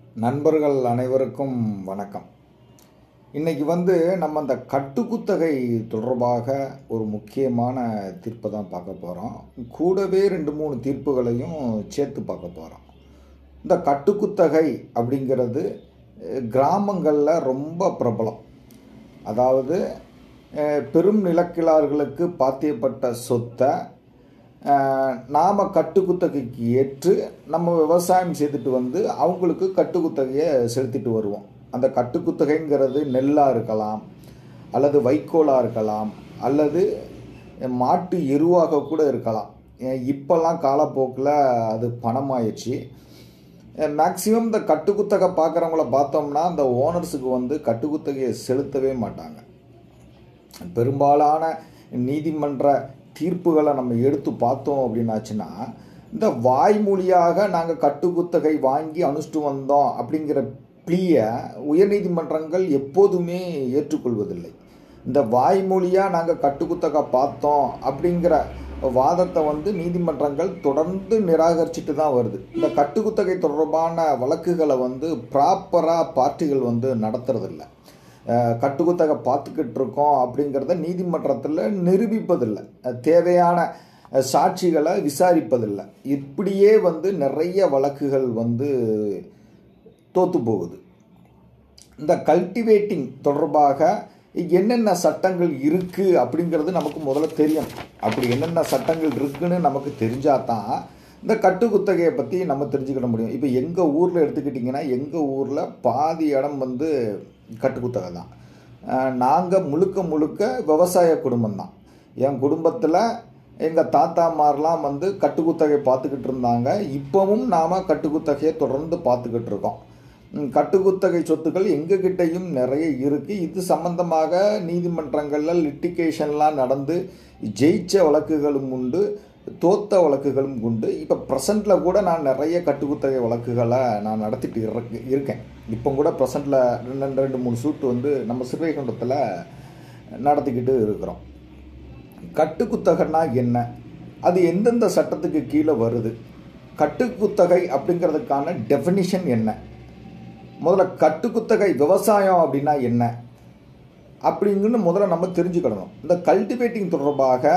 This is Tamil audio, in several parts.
நண்பர்கள் அனைவருக்கும் வணக்கம் இன்னைக்கு வந்து நம்ம அந்த கட்டுக்குத்தகை தொடர்பாக ஒரு முக்கியமான தீர்ப்பை தான் பார்க்க போகிறோம் கூடவே ரெண்டு மூணு தீர்ப்புகளையும் சேர்த்து பார்க்க போகிறோம் இந்த கட்டுக்குத்தகை அப்படிங்கிறது கிராமங்களில் ரொம்ப பிரபலம் அதாவது அஹ், பெரும் நிலக்கிழார்களுக்கு பாத்தியப்பட்ட சொத்தை நாம் கட்டுக்குத்தகைக்கு ஏற்று நம்ம விவசாயம் செய்துட்டு வந்து அவங்களுக்கு கட்டுக்குத்தகையை செலுத்திட்டு வருவோம் அந்த கட்டுக்குத்தகைங்கிறது நெல்லாக இருக்கலாம் அல்லது வைக்கோலாக இருக்கலாம் அல்லது மாட்டு எருவாக கூட இருக்கலாம் ஏன் இப்போல்லாம் காலப்போக்கில் அது பணமாயிடுச்சு மேக்சிமம் இந்த கட்டுக்குத்தகை பார்க்குறவங்கள பார்த்தோம்னா அந்த ஓனர்ஸுக்கு வந்து கட்டுக்குத்தகையை செலுத்தவே மாட்டாங்க பெரும்பாலான நீதிமன்ற தீர்ப்புகளை நம்ம எடுத்து பார்த்தோம் அப்படின்னாச்சுன்னா இந்த வாய்மொழியாக நாங்கள் கட்டுக்குத்தகை வாங்கி அனுஷ்டு வந்தோம் அப்படிங்கிற ப்ளீயை உயர்நீதிமன்றங்கள் எப்போதுமே ஏற்றுக்கொள்வதில்லை இந்த வாய்மொழியாக நாங்கள் கட்டுக்குத்தகை பார்த்தோம் அப்படிங்கிற வாதத்தை வந்து நீதிமன்றங்கள் தொடர்ந்து நிராகரிச்சுட்டு தான் வருது இந்த கட்டுக்குத்தகை தொடர்பான வழக்குகளை வந்து ப்ராப்பராக பார்ட்டிகள் வந்து நடத்துறதில்ல அஹ் கட்டுக்குத்தகை பார்த்துக்கிட்டு இருக்கோம் அப்படிங்கிறத நீதிமன்றத்தில் நிரூபிப்பதில்லை அஹ் தேவையான அஹ் சாட்சிகளை விசாரிப்பதில்லை இப்படியே வந்து நிறைய வழக்குகள் வந்து தோத்து போகுது இந்த கல்டிவேட்டிங் தொடர்பாக என்னென்ன சட்டங்கள் இருக்குது அப்படிங்கிறது நமக்கு முதல்ல தெரியும் அப்படி என்னென்ன சட்டங்கள் இருக்குன்னு நமக்கு தெரிஞ்சால் தான் இந்த கட்டுக்குத்தகையை பற்றி நம்ம தெரிஞ்சுக்கிட முடியும் இப்போ எங்கள் ஊரில் எடுத்துக்கிட்டிங்கன்னா எங்கள் ஊரில் பாதி இடம் வந்து கட்டுக்குத்தகை தான் நாங்கள் முழுக்க முழுக்க விவசாய குடும்பம் தான் என் குடும்பத்தில் எங்கள் தாத்தாமாரெலாம் வந்து கட்டுக்குத்தகை பார்த்துக்கிட்டு இருந்தாங்க இப்போவும் நாம் கட்டுக்குத்தகையை தொடர்ந்து பார்த்துக்கிட்டு இருக்கோம் ம், கட்டுக்குத்தகை சொத்துக்கள் எங்ககிட்டயும் நிறைய இருக்குது இது சம்பந்தமாக நீதிமன்றங்களில் லிட்டிகேஷன்லாம் நடந்து ஜெயிச்ச வழக்குகளும் உண்டு தோத்த வழக்குகளும் உண்டு இப்போ ப்ரெசண்டில் கூட நான் நிறைய கட்டுக்குத்தகை வழக்குகளை நான் நடத்திட்டு இருக்க இருக்கேன் இப்போ கூட ப்ரெசண்டில் ரெண்டு ரெண்டு மூணு சூட்டு வந்து நம்ம சிறுவைகுண்டத்தில் நடத்திக்கிட்டு இருக்கிறோம் கட்டுக்குத்தகைன்னா என்ன அது எந்தெந்த சட்டத்துக்கு கீழே வருது கட்டுக்குத்தகை அப்படிங்கிறதுக்கான டெஃபினிஷன் என்ன முதல்ல கட்டுக்குத்தகை விவசாயம் அப்படின்னா என்ன அப்படிங்கன்னு முதல்ல நம்ம தெரிஞ்சுக்கிடணும் இந்த கல்டிவேட்டிங் தொடர்பாக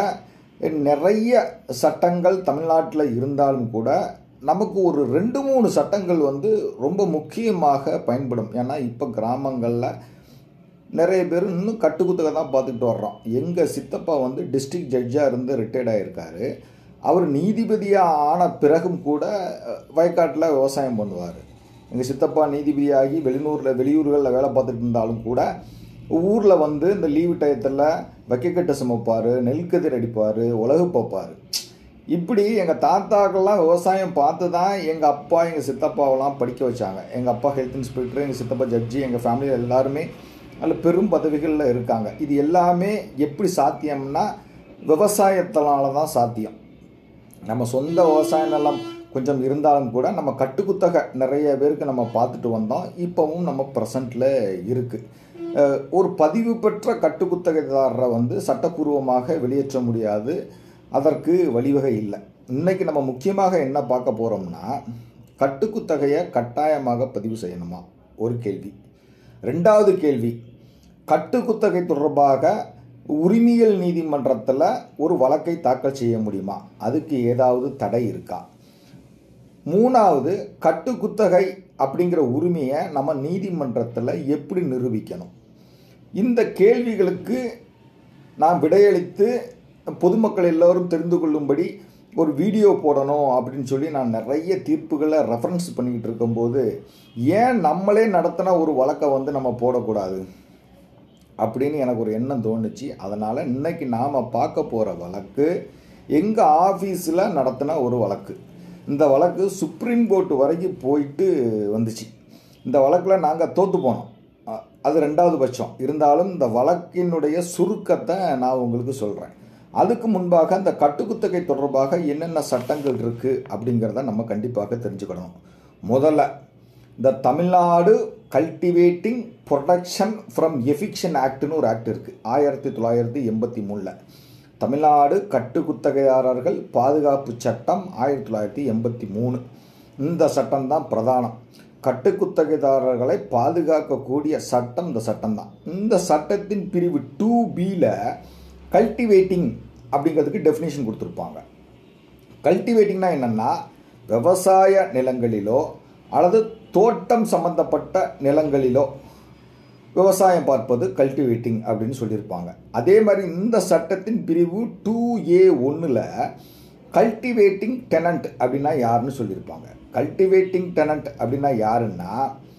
நிறைய சட்டங்கள் தமிழ்நாட்டில் இருந்தாலும் கூட நமக்கு ஒரு ரெண்டு மூணு சட்டங்கள் வந்து ரொம்ப முக்கியமாக பயன்படும் ஏன்னா இப்போ கிராமங்களில் நிறைய பேர் இன்னும் கட்டுக்குத்தகை தான் பார்த்துக்கிட்டு வர்றோம் எங்கள் சித்தப்பா வந்து டிஸ்ட்ரிக்ட் ஜட்ஜாக இருந்து ரிட்டையர்ட் ஆகியிருக்காரு அவர் நீதிபதியாக ஆன பிறகும் கூட அஹ், வயக்காட்டில் விவசாயம் பண்ணுவார் எங்கள் சித்தப்பா நீதிபதியாகி வெளியூரில் வெளியூர்களில் வேலை பார்த்துட்டு இருந்தாலும் கூட ஊரில் வந்து இந்த லீவு டயத்தில் வைக்கக்கட்டை சுமப்பார் நெல்கதிர் அடிப்பார் உலகு பார்ப்பார் இப்படி எங்கள் தாத்தாக்கள்லாம் விவசாயம் பார்த்து தான் எங்கள் அப்பா எங்கள் சித்தப்பாவெல்லாம் படிக்க வச்சாங்க எங்கள் அப்பா ஹெல்த் இன்ஸ்பெக்டர் எங்கள் சித்தப்பா ஜட்ஜி எங்கள் ஃபேமிலியில் எல்லாருமே அதில் பெரும் பதவிகளில் இருக்காங்க இது எல்லாமே எப்படி சாத்தியம்னா விவசாயத்தினால தான் சாத்தியம் நம்ம சொந்த விவசாய நிலம் கொஞ்சம் இருந்தாலும் கூட நம்ம கட்டுக்குத்தகை நிறைய பேருக்கு நம்ம பார்த்துட்டு வந்தோம் இப்போவும் நம்ம ப்ரெசண்ட்டில் இருக்குது ஒரு பதிவு பெற்ற கட்டுக்குத்தகைதாரரை வந்து சட்டப்பூர்வமாக வெளியேற்ற முடியாது அதற்கு வழிவகை இல்லை இன்னைக்கு நம்ம முக்கியமாக என்ன பார்க்க போகிறோம்னா கட்டுக்குத்தகையை கட்டாயமாக பதிவு செய்யணுமா ஒரு கேள்வி ரெண்டாவது கேள்வி கட்டுக்குத்தகை தொடர்பாக உரிமையல் நீதிமன்றத்தில் ஒரு வழக்கை தாக்கல் செய்ய முடியுமா அதுக்கு ஏதாவது தடை இருக்கா மூணாவது கட்டுக்குத்தகை அப்படிங்கிற உரிமையை நம்ம நீதிமன்றத்தில் எப்படி நிரூபிக்கணும் இந்த கேள்விகளுக்கு நான் விடையளித்து பொதுமக்கள் எல்லோரும் தெரிந்து கொள்ளும்படி ஒரு வீடியோ போடணும் அப்படின்னு சொல்லி நான் நிறைய தீர்ப்புகளை ரெஃபரன்ஸ் பண்ணிக்கிட்டு இருக்கும்போது ஏன் நம்மளே நடத்தின ஒரு வழக்கை வந்து நம்ம போடக்கூடாது அப்படின்னு எனக்கு ஒரு எண்ணம் தோணுச்சு அதனால் இன்னைக்கு நாம் பார்க்க போகிற வழக்கு எங்கள் ஆஃபீஸில் நடத்தின ஒரு வழக்கு இந்த வழக்கு சுப்ரீம் கோர்ட் வரைக்கும் போயிட்டு வந்துச்சு இந்த வழக்கில் நாங்கள் தோற்று போனோம் அ- அது ரெண்டாவது பட்சம் இருந்தாலும் இந்த வழக்கினுடைய சுருக்கத்தை நான் உங்களுக்கு சொல்கிறேன் அதுக்கு முன்பாக இந்த கட்டுக்குத்தகை தொடர்பாக என்னென்ன சட்டங்கள் இருக்குது அப்படிங்கிறத நம்ம கண்டிப்பாக தெரிஞ்சுக்கணும் முதல்ல இந்த Tamil Nadu cultivating protection from eviction ஆக்ட்னு ஒரு ஆக்ட் இருக்குது ஆயிரத்தி தொள்ளாயிரத்தி எண்பத்தி மூணில் தமிழ்நாடு கட்டுக்குத்தகையாளர்கள் பாதுகாப்பு சட்டம் ஆயிரத்தி தொள்ளாயிரத்தி எண்பத்தி மூணு இந்த சட்டம் தான் பிரதானம் கட்டுக்குத்தகைதாரர்களை பாதுகாக்கக்கூடிய சட்டம் இந்த சட்டம் தான் இந்த சட்டத்தின் பிரிவு டூ பியில் கல்டிவேட்டிங் அப்படிங்கிறதுக்கு டெஃபினேஷன் கொடுத்துருப்பாங்க கல்டிவேட்டிங்னா என்னென்னா விவசாய நிலங்களிலோ அல்லது தோட்டம் சம்பந்தப்பட்ட நிலங்களிலோ விவசாயம் பார்ப்பது கல்டிவேட்டிங் அப்படின்னு சொல்லியிருப்பாங்க அதே மாதிரி இந்த சட்டத்தின் பிரிவு டூ ஏ ஒன்றில் கல்டிவேட்டிங் டெனண்ட் அப்படின்னா யாருன்னு சொல்லியிருப்பாங்க கல்டிவேட்டிங் டெனண்ட் அப்படின்னா யாருன்னா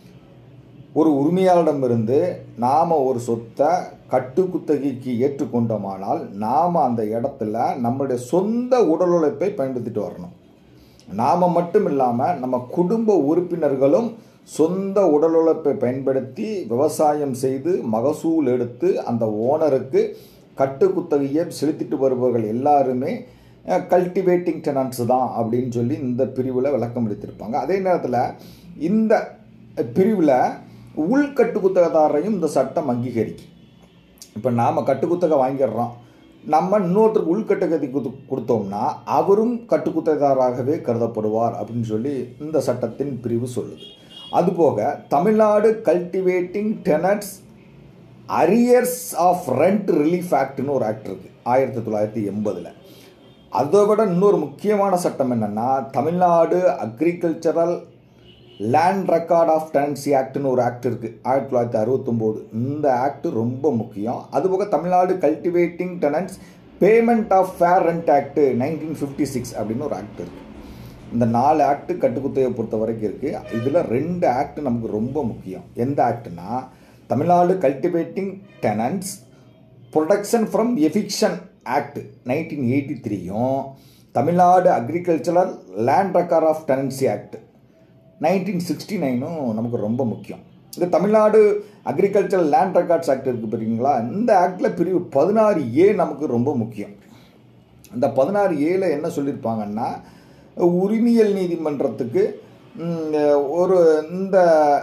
ஒரு உரிமையாளரிடமிருந்து நாம் ஒரு சொத்தை கட்டுக்குத்தகைக்கு ஏற்றுக்கொண்டோமானால் நாம் அந்த இடத்துல நம்மளுடைய சொந்த உடல் உழைப்பை பயன்படுத்திட்டு வரணும் நாம் மட்டும் இல்லாமல் நம்ம குடும்ப உறுப்பினர்களும் சொந்த உடல் உழைப்பை பயன்படுத்தி விவசாயம் செய்து மகசூல் எடுத்து அந்த ஓனருக்கு கட்டுக்குத்தகையை செலுத்திட்டு வருபவர்கள் எல்லாருமே கல்டிவேட்டிங் டெனன்ட்ஸ் தான் அப்படின்னு சொல்லி இந்த பிரிவில் விளக்கம் அளித்திருப்பாங்க அதே நேரத்தில் இந்த பிரிவில் உள்கட்டுக்குத்தகதாரையும் இந்த சட்டம் அங்கீகரிக்கும் இப்போ நாம் கட்டுக்குத்தகை வாங்கிடுறோம் நம்ம இன்னொருத்தருக்கு உள்கட்டுக்கதை கொடுத்தோம்னா அவரும் கட்டுக்குத்தகதாராகவே கருதப்படுவார் அப்படின்னு சொல்லி இந்த சட்டத்தின் பிரிவு சொல்லுது அதுபோக Tamil Nadu cultivating tenants arrears of rent relief ஆக்ட்னு ஒரு ஆக்ட் இருக்குது ஆயிரத்தி தொள்ளாயிரத்தி எண்பதில் அதை விட இன்னொரு முக்கியமான சட்டம் என்னென்னா Tamil Nadu agricultural land record of tenancy ஆக்ட்னு ஒரு ஆக்ட் இருக்குது ஆயிரத்தி தொள்ளாயிரத்தி அறுபத்தொம்போது இந்த ஆக்ட் ரொம்ப முக்கியம் அதுபோக Tamil Nadu cultivating tenants payment of fair rent act nineteen fifty six அப்படின்னு ஒரு ஆக்ட் இருக்குது இந்த நாலு ஆக்ட் கட்டுக்குத்தையை பொறுத்த வரைக்கும் இருக்குது இதில் ரெண்டு ஆக்ட் நமக்கு ரொம்ப முக்கியம் எந்த ஆக்ட்னா Tamil Nadu cultivating tenants protection from eviction act nineteen eighty த்ரீயும் Tamil Nadu agricultural land record of tenancy act nineteen sixty நைனும் நமக்கு ரொம்ப முக்கியம் இந்த Tamil Nadu agricultural land records act இருக்குது பார்த்தீங்களா இந்த ஆக்டில் பிரிவு பதினாறு ஏ நமக்கு ரொம்ப முக்கியம் இந்த பதினாறு ஏல என்ன சொல்லியிருப்பாங்கன்னா உரிமையல் நீதிமன்றத்துக்கு ஒரு இந்த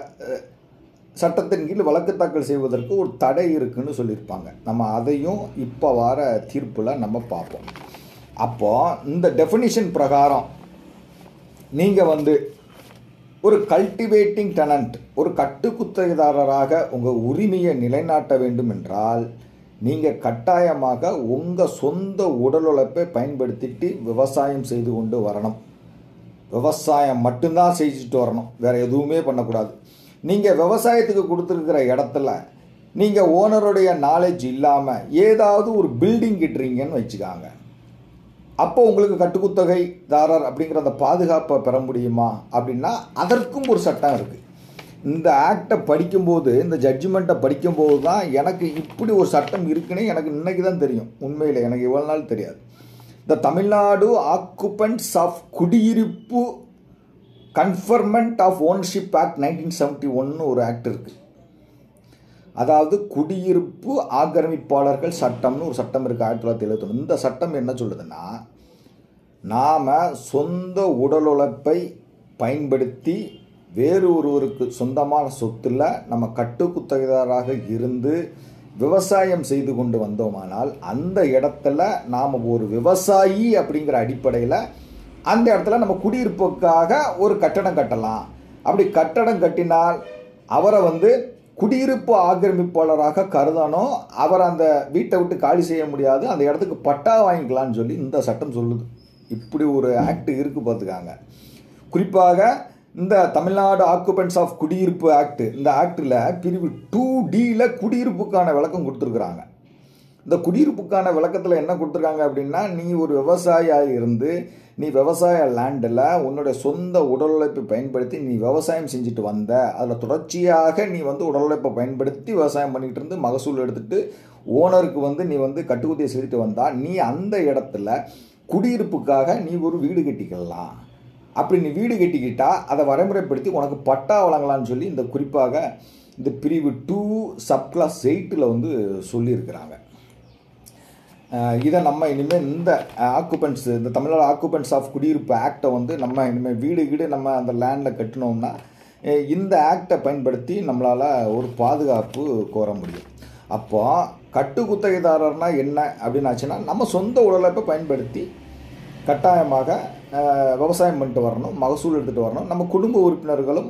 சட்டத்தின் கீழ் வழக்கு தாக்கல் செய்வதற்கு ஒரு தடை இருக்குன்னு சொல்லியிருப்பாங்க நம்ம அதையும் இப்போ வர தீர்ப்பில் நம்ம பார்ப்போம் அப்போ இந்த டெஃபினிஷன் பிரகாரம் நீங்கள் வந்து ஒரு கல்டிவேட்டிங் டெனண்ட் ஒரு கட்டுக்குத்தகைதாரராக உங்கள் உரிமையை நிலைநாட்ட வேண்டும் என்றால் நீங்கள் கட்டாயமாக உங்கள் சொந்த உடல் உழைப்பை பயன்படுத்திட்டு விவசாயம் செய்து கொண்டு வரணும் விவசாயம் மட்டும்தான் செஞ்சுட்டு வரணும் வேறு எதுவுமே பண்ணக்கூடாது நீங்கள் விவசாயத்துக்கு கொடுத்துருக்கிற இடத்துல நீங்கள் ஓனருடைய நாலேஜ் இல்லாமல் ஏதாவது ஒரு பில்டிங் கிட்டுறீங்கன்னு வச்சுக்காங்க அப்போ உங்களுக்கு கட்டுக்குத்தகைதாரர் அப்படிங்கிற அந்த பாதுகாப்பை பெற முடியுமா அப்படின்னா அதற்கும் ஒரு சட்டம் இருக்குது இந்த ஆக்டை படிக்கும்போது இந்த ஜட்ஜ்மெண்ட்டை படிக்கும்போது தான் எனக்கு இப்படி ஒரு சட்டம் இருக்குன்னே எனக்கு இன்னைக்கு தான் தெரியும் உண்மையில் எனக்கு இவ்வளோ நாள் தெரியாது இந்த தமிழ்நாடு ஆக்குபன்ஸ் ஆஃப் குடியிருப்பு conferment of ownership act nineteen seventy ஒன்னு ஒரு ஆக்ட் இருக்குது அதாவது குடியிருப்பு ஆக்கிரமிப்பாளர்கள் சட்டம்னு ஒரு சட்டம் இருக்குது ஆயிரத்தி தொள்ளாயிரத்தி எழுபத்தொன்று இந்த சட்டம் என்ன சொல்லுதுன்னா நாம் சொந்த உடல் உழைப்பை பயன்படுத்தி வேறு ஒருவருக்கு சொந்தமான சொத்தில் நம்ம கட்டுக்குத்தகைதாராக இருந்து விவசாயம் செய்து கொண்டு வந்தோமானால் அந்த இடத்துல நாம் ஒரு விவசாயி அப்படிங்கிற அடிப்படையில் அந்த இடத்துல நம்ம குடியிருப்புக்காக ஒரு கட்டடம் கட்டலாம் அப்படி கட்டடம் கட்டினால் அவரை வந்து குடியிருப்பு ஆக்கிரமிப்பாளராக கருதணும் அவர் அந்த வீட்டை விட்டு காலி செய்ய முடியாது அந்த இடத்துக்கு பட்டா வாங்கிக்கலாம்னு சொல்லி இந்த சட்டம் சொல்லுது இப்படி ஒரு ஆக்ட் இருக்குது பார்த்துக்காங்க குறிப்பாக இந்த தமிழ்நாடு ஆக்குபென்ட்ஸ் ஆஃப் குடியிருப்பு ஆக்ட் இந்த ஆக்டில் பிரிவு டூ டியில் குடியிருப்புக்கான விளக்கம் கொடுத்துருக்குறாங்க இந்த குடியிருப்புக்கான விளக்கத்தில் என்ன கொடுத்துருக்காங்க அப்படின்னா நீ ஒரு விவசாயியாக இருந்து நீ விவசாய லேண்டில் உன்னுடைய சொந்த உடல் உழைப்பை பயன்படுத்தி நீ விவசாயம் செஞ்சுட்டு வந்த அதில் தொடர்ச்சியாக நீ வந்து உடல் உழைப்பை பயன்படுத்தி விவசாயம் பண்ணிகிட்டு இருந்து மகசூல் எடுத்துட்டு ஓனருக்கு வந்து நீ வந்து கட்டுக்குத்தியை செலுத்திட்டு வந்தா நீ அந்த இடத்துல குடியிருப்புக்காக நீ ஒரு வீடு கட்டிக்கலாம் அப்படி நீ வீடு கட்டிக்கிட்டா அதை வரைமுறைப்படுத்தி உனக்கு பட்டா வழங்கலாம்னு சொல்லி இந்த குறிப்பாக இந்த பிரிவு டூ சப்கிளாஸ் எயிட்டில் வந்து சொல்லியிருக்கிறாங்க இதை நம்ம இனிமேல் இந்த ஆக்குபென்ட்ஸ் இந்த தமிழ்நாடு ஆக்குபென்ட்ஸ் ஆஃப் குடியிருப்பு ஆக்டை வந்து நம்ம இனிமேல் வீடு வீடு நம்ம அந்த லேண்டில் கட்டினோம்னா இந்த ஆக்டை பயன்படுத்தி நம்மளால் ஒரு பாதுகாப்பு கோர முடியும் அப்போ கட்டு குத்தகைதாரர்னா என்ன அப்படின்னு ஆச்சுன்னா நம்ம சொந்த உடலப்பை பயன்படுத்தி கட்டாயமாக விவசாயம் பண்ணிட்டு வரணும் மகசூல் எடுத்துகிட்டு வரணும் நம்ம குடும்ப உறுப்பினர்களும்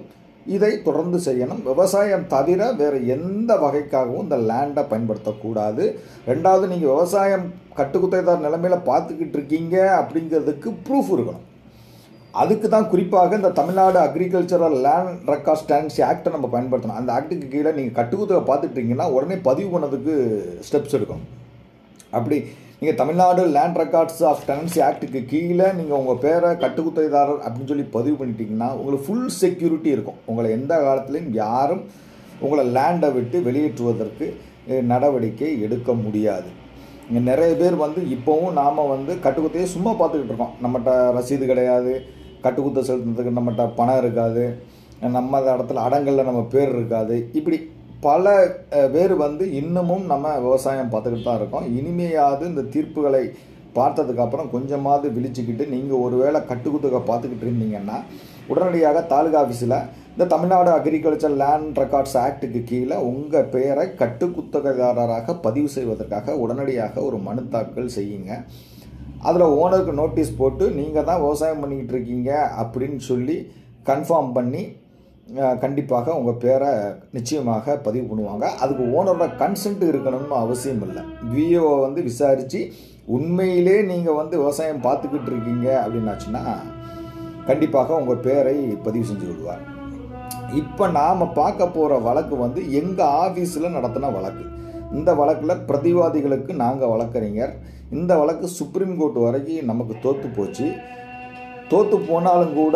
இதை தொடர்ந்து செய்யணும் விவசாயம் தவிர வேறு எந்த வகைக்காகவும் இந்த லேண்டை பயன்படுத்தக்கூடாது ரெண்டாவது நீங்கள் விவசாயம் கட்டுக்குத்தைதார் நிலைமையில் பார்த்துக்கிட்டு இருக்கீங்க அப்படிங்கிறதுக்கு ப்ரூஃப் இருக்கணும் அதுக்கு தான் குறிப்பாக இந்த Tamil Nadu agricultural land record stands ஆக்டை நம்ம பயன்படுத்தணும் அந்த ஆக்டுக்கு கீழே நீங்கள் கட்டுக்குத்தகை பார்த்துட்டீங்கன்னா உடனே பதிவு பண்ணதுக்கு ஸ்டெப்ஸ் எடுக்கணும் அப்படி நீங்கள் Tamil Nadu land records of tenancy ஆக்டுக்கு கீழே நீங்கள் உங்கள் பேரை கட்டுக்குத்தகைதாரர் அப்படின்னு சொல்லி பதிவு பண்ணிட்டீங்கன்னா உங்களுக்கு ஃபுல் செக்யூரிட்டி இருக்கும் உங்களை எந்த காலத்துலையும் யாரும் உங்களை லேண்டை விட்டு வெளியேற்றுவதற்கு அஹ், நடவடிக்கை எடுக்க முடியாது இங்கே நிறைய பேர் வந்து இப்போவும் நாம் வந்து கட்டுக்குத்தையே சும்மா பார்த்துக்கிட்டு இருக்கோம் நம்மகிட்ட ரசீது கிடையாது கட்டுக்குத்தை செலுத்துறதுக்கு நம்மகிட்ட பணம் இருக்காது நம்ம இடத்துல அடங்கலில் நம்ம பேர் இருக்காது இப்படி பல அஹ், பேர் வந்து இன்னமும் நம்ம விவசாயம் பார்த்துக்கிட்டு தான் இருக்கோம் இனிமையாவது இந்த தீர்ப்புகளை பார்த்ததுக்கப்புறம் கொஞ்சமாவது விழிச்சுக்கிட்டு நீங்கள் ஒருவேளை கட்டுக்குத்தகை பார்த்துக்கிட்டு இருந்தீங்கன்னா உடனடியாக தாலுகா ஆஃபீஸில் இந்த தமிழ்நாடு அக்ரிகல்ச்சர் லேண்ட் ரெக்கார்ட்ஸ் ஆக்டுக்கு கீழே உங்கள் பெயரை கட்டுக்குத்தகைதாரராக பதிவு செய்வதற்காக உடனடியாக ஒரு மனு தாக்கல் செய்யுங்க அதில் ஓனருக்கு நோட்டீஸ் போட்டு நீங்கள் தான் விவசாயம் பண்ணிக்கிட்டு இருக்கீங்க அப்படின்னு சொல்லி கன்ஃபார்ம் பண்ணி அஹ், கண்டிப்பாக உங்கள் பேரை நிச்சயமாக பதிவு பண்ணுவாங்க அதுக்கு ஓனரோட கன்சென்ட் இருக்கணும்னு அவசியம் இல்லை விஓ வந்து விசாரித்து உண்மையிலே நீங்கள் வந்து விவசாயம் பார்த்துக்கிட்டு இருக்கீங்க அப்படின்னாச்சுன்னா கண்டிப்பாக உங்கள் பேரை பதிவு செஞ்சு விடுவார் இப்போ நாம் பார்க்க போகிற வழக்கு வந்து எங்கள் ஆஃபீஸில் நடத்தின வழக்கு இந்த வழக்கில் பிரதிவாதிகளுக்கு நாங்கள் வழக்கறிஞர் இந்த வழக்கு சுப்ரீம் கோர்ட் வரைக்கும் நமக்கு தோற்று போச்சு தோற்று போனாலும் கூட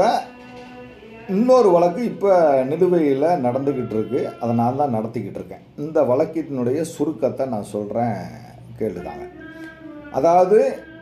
இன்னொரு வழக்கு இப்போ நிலுவையில் நடந்துக்கிட்டு இருக்கு அதை நான் தான் நடத்திக்கிட்டு இருக்கேன் இந்த வழக்கினுடைய சுருக்கத்தை நான் சொல்கிறேன் கேளுதாங்க அதாவது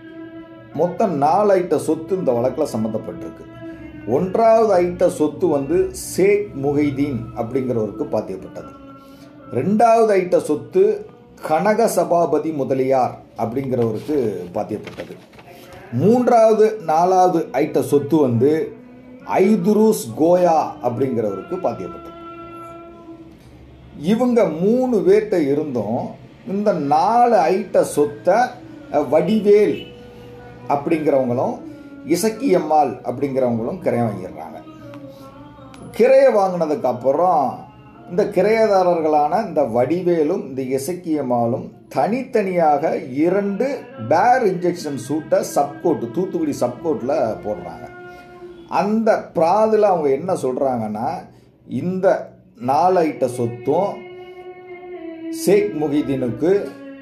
மொத்தம் நாலு ஐட்ட சொத்து இந்த வழக்கில் சம்மந்தப்பட்டிருக்கு ஒன்றாவது ஐட்ட சொத்து வந்து ஷேக் முஹைதீன் அப்படிங்கிறவருக்கு பாத்தியப்பட்டது ரெண்டாவது ஐட்ட சொத்து கனக சபாபதி முதலியார் அப்படிங்கிறவருக்கு பாத்தியப்பட்டது மூன்றாவது நாலாவது ஐட்ட சொத்து வந்து ஐதுருஸ் கோயா அப்படிங்கிறவருக்கு பாத்தியப்பட்டது இவங்க மூணு பேர்கிட்ட இருந்தும் இந்த நாலு ஐட்ட சொத்தை அஹ், வடிவேல் அப்படிங்கிறவங்களும் இசக்கியம்மாள் அப்படிங்கிறவங்களும் கிரையம் வாங்கிடுறாங்க கிரையை வாங்கினதுக்கு அப்புறம் இந்த கிரையதாரர்களான இந்த வடிவேலும் இந்த இசக்கியம்மாளும் தனித்தனியாக இரண்டு பேர் இன்ஜெக்ஷன் சூட்டை சப்கோட் தூத்துக்குடி சப்கோட்டில் போடுறாங்க அந்த பிராதில் அவங்க என்ன சொல்கிறாங்கன்னா இந்த நாலு ஐட்ட சொத்தும் ஷேக் முஹிதீனுக்கு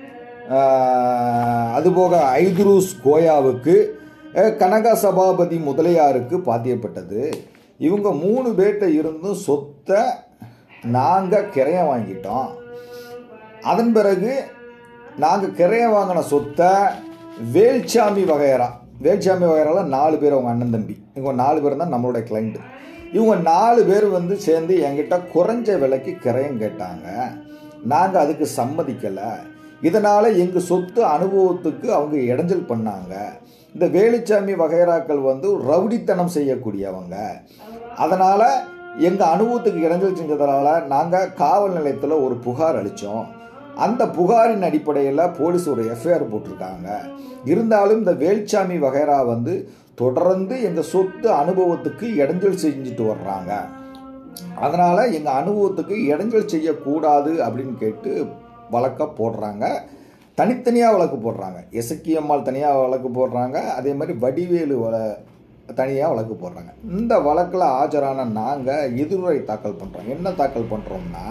ஆஹ், அதுபோக ஐதுரூஸ் கோயாவுக்கு அஹ், கனக சபாபதி முதலியாருக்கு பாத்தியப்பட்டது இவங்க மூணு பேர்கிட்ட இருந்தும் சொத்தை நாங்கள் கிரையம் வாங்கிட்டோம் அதன் பிறகு நாங்கள் கிரையம் வாங்கின சொத்தை வேல்சாமி வகையரா வேல்சாமி வகையரால நாலு பேர் அவங்க அண்ணன் தம்பி இவங்க நாலு பேர் தான் நம்மளுடைய கிளைண்ட் இவங்க நாலு பேர் வந்து சேர்ந்து என்கிட்ட குறைஞ்ச விலைக்கு கிரையம் கேட்டாங்க நாங்கள் அதுக்கு சம்மதிக்கலை இதனால் எங்கள் சொத்து அனுபவத்துக்கு அவங்க இடைஞ்சல் பண்ணாங்க இந்த வேலுச்சாமி வகைராக்கள் வந்து ரவுடித்தனம் செய்யக்கூடியவங்க அதனால் எங்கள் அனுபவத்துக்கு இடைஞ்சல் செஞ்சதுனால நாங்கள் காவல் நிலையத்தில் ஒரு புகார் அளித்தோம் அந்த புகாரின் அடிப்படையில் போலீஸ் ஒரு எஃப்ஐஆர் போட்டிருக்காங்க இருந்தாலும் இந்த வேல்சாமி வகைரா வந்து தொடர்ந்து எங்கள் சொத்து அனுபவத்துக்கு இடைஞ்சல் செஞ்சுட்டு வர்றாங்க அதனால் எங்கள் அனுபவத்துக்கு இடைஞ்சல் செய்யக்கூடாது அப்படின்னு கேட்டு வழக்க போடுறாங்க தனித்தனியாக வழக்கு போடுறாங்க எசக்கியம்மாள் தனியாக வழக்கு போடுறாங்க அதே மாதிரி வடிவேலு வள தனியாக வழக்கு போடுறாங்க இந்த வழக்கில் ஆஜரான நாங்கள் எதிர்வுரை தாக்கல் பண்ணுறோம் என்ன தாக்கல் பண்ணுறோம்னா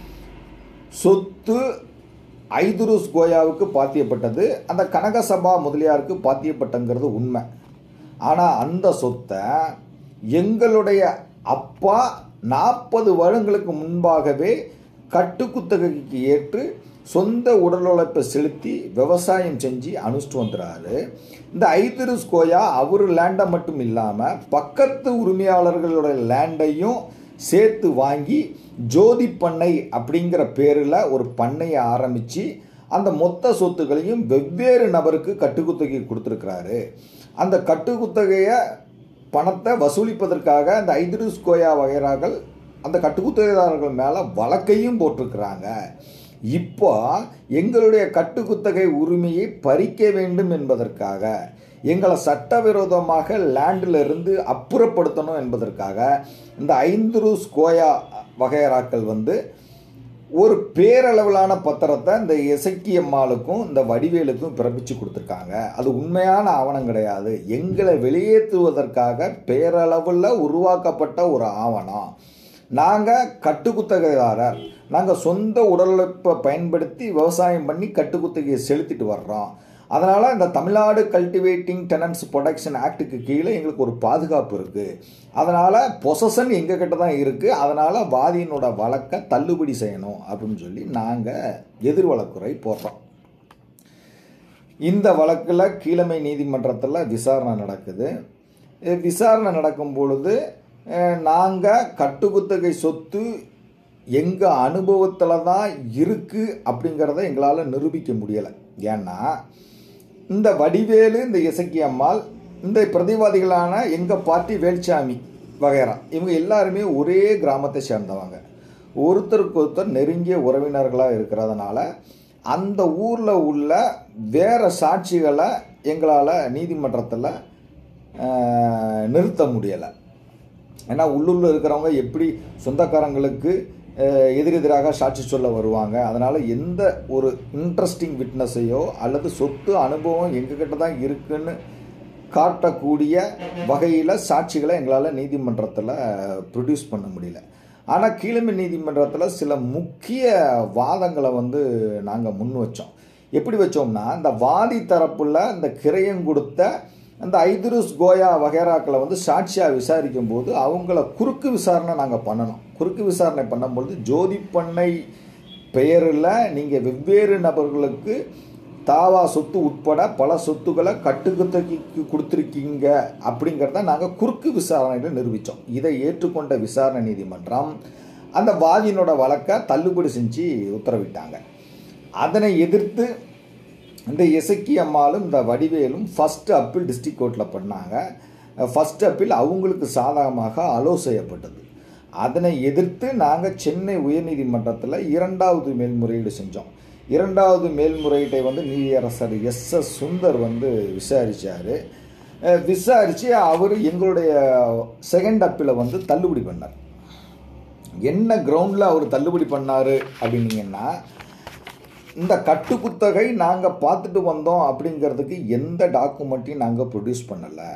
சொத்து ஐதுருஸ் கோயாவுக்கு பாத்தியப்பட்டது அந்த கனகசபா முதலியாருக்கு பாத்தியப்பட்டங்கிறது உண்மை ஆனால் அந்த சொத்தை எங்களுடைய அப்பா நாற்பது வருடங்களுக்கு முன்பாகவே கட்டுக்குத்தகைக்கு ஏற்று சொந்த உடல் உழைப்பை செலுத்தி விவசாயம் செஞ்சு அனுஷ்டிட்டு வந்துறாரு இந்த ஐதிருஸ் கோயா அவர் லேண்டை மட்டும் இல்லாமல் பக்கத்து உரிமையாளர்களுடைய லேண்டையும் சேர்த்து வாங்கி ஜோதி பண்ணை அப்படிங்கிற பேரில் ஒரு பண்ணையை ஆரம்பித்து அந்த மொத்த சொத்துக்களையும் வெவ்வேறு நபருக்கு கட்டுக்குத்தகை கொடுத்துருக்கிறாரு அந்த கட்டுக்குத்தகையை பணத்தை வசூலிப்பதற்காக அந்த ஐதிருஸ் கோயா வகைராக்கள் அந்த கட்டுக்குத்தகைதாரர்கள் மேலே வழக்கையும் போட்டிருக்கிறாங்க இப்போ எங்களுடைய கட்டுக்குத்தகை உரிமையை பறிக்க வேண்டும் என்பதற்காக எங்களை சட்டவிரோதமாக லேண்டில் இருந்து அப்புறப்படுத்தணும் என்பதற்காக இந்த ஐந்து ரூஸ் கோயா வகையராக்கள் வந்து ஒரு பேரளவிலான பத்திரத்தை இந்த இசக்கியம்மாளுக்கும் இந்த வடிவேலுக்கும் பிறப்பிச்சு கொடுத்துருக்காங்க அது உண்மையான ஆவணம் கிடையாது எங்களை வெளியேற்றுவதற்காக பேரளவில் உருவாக்கப்பட்ட ஒரு ஆவணம் நாங்கள் கட்டுக்குத்தகைதாரர் நாங்கள் சொந்த உடலுழைப்பை பயன்படுத்தி விவசாயம் பண்ணி கட்டுக்குத்தகையை செலுத்திட்டு வர்றோம் அதனால் இந்த தமிழ்நாடு கல்டிவேட்டிங் டெனன்ஸ் ப்ரொடக்ஷன் ஆக்டுக்கு கீழே எங்களுக்கு ஒரு பாதுகாப்பு இருக்குது அதனால் பொசஷன் எங்கள் கிட்ட தான் இருக்குது அதனால் வாதியினோட வழக்கை தள்ளுபடி செய்யணும் அப்படின்னு சொல்லி நாங்கள் எதிர் வழக்குறை போடுறோம் இந்த வழக்கில் கீழமை நீதிமன்றத்தில் விசாரணை நடக்குது அஹ் விசாரணை நடக்கும் பொழுது நாங்கள் கட்டுக்குத்தகை சொத்து எங்கள் அனுபவத்தில் தான் இருக்குது அப்படிங்கிறத எங்களால் நிரூபிக்க முடியலை ஏன்னா இந்த வடிவேலு இந்த இசக்கி அம்மாள் இந்த பிரதிவாதிகளான எங்கள் பார்ட்டி வேல்சாமி வகைரா இவங்க எல்லாருமே ஒரே கிராமத்தை சேர்ந்தவங்க ஒருத்தருக்கு ஒருத்தர் நெருங்கிய உறவினர்களாக இருக்கிறதுனால அந்த ஊரில் உள்ள வேறு சாட்சிகளை எங்களால் நீதிமன்றத்தில் ஆஹ், நிறுத்த முடியலை ஏன்னா உள்ளூரில் இருக்கிறவங்க எப்படி சொந்தக்காரங்களுக்கு அஹ், எதிரெதிராக சாட்சி சொல்ல வருவாங்க அதனால் எந்த ஒரு இன்ட்ரெஸ்டிங் விட்னஸையோ அல்லது சொத்து அனுபவம் எங்ககிட்ட தான் இருக்குன்னு காட்டக்கூடிய வகையில் சாட்சிகளை எங்களால் நீதிமன்றத்தில் ப்ரொடியூஸ் பண்ண முடியல ஆனால் கீழமை நீதிமன்றத்தில் சில முக்கிய வாதங்களை வந்து நாங்கள் முன் வச்சோம் எப்படி வச்சோம்னா இந்த வாதி தரப்புல இந்த கிரயம் கொடுத்த அந்த ஐதுருஸ் கோயா வகைராக்களை வந்து சாட்சியாக விசாரிக்கும் போது அவங்கள குறுக்கு விசாரணை நாங்கள் பண்ணணும் குறுக்கு விசாரணை பண்ணும்பொழுது ஜோதி பண்ணை பெயரில் நீங்கள் வெவ்வேறு நபர்களுக்கு தாவா சொத்து உட்பட பல சொத்துக்களை கட்டுக்குத்தகைக்கு கொடுத்துருக்கீங்க அப்படிங்கிறத நாங்கள் குறுக்கு விசாரணையில் நிரூபித்தோம் இதை ஏற்றுக்கொண்ட விசாரணை நீதிமன்றம் அந்த வாதியினோட வழக்கை தள்ளுபடி செஞ்சு உத்தரவிட்டாங்க அதனை எதிர்த்து இந்த இசக்கி அம்மாளும் இந்த வடிவேலும் ஃபஸ்ட்டு அப்பீல் டிஸ்ட்ரிக்ட் கோர்ட்டில் பண்ணாங்க ஃபஸ்ட் அப்பீல் அவங்களுக்கு சாதகமாக அலோ செய்யப்பட்டது அதனை எதிர்த்து நாங்கள் சென்னை உயர்நீதிமன்றத்தில் இரண்டாவது மேல்முறையீடு செஞ்சோம் இரண்டாவது மேல்முறையீட்டை வந்து நீதியரசர் எஸ் எஸ் சுந்தர் வந்து விசாரித்தார் விசாரித்து அவர் எங்களுடைய செகண்ட் அப்பீலை வந்து தள்ளுபடி பண்ணார் என்ன கிரவுண்டில் அவர் தள்ளுபடி பண்ணார் அப்படின்னீங்கன்னா இந்த கட்டுக்குத்தகை நாங்கள் பார்த்துட்டு வந்தோம் அப்படிங்கிறதுக்கு எந்த டாக்குமெண்ட்டையும் நாங்கள் ப்ரொடியூஸ் பண்ணலை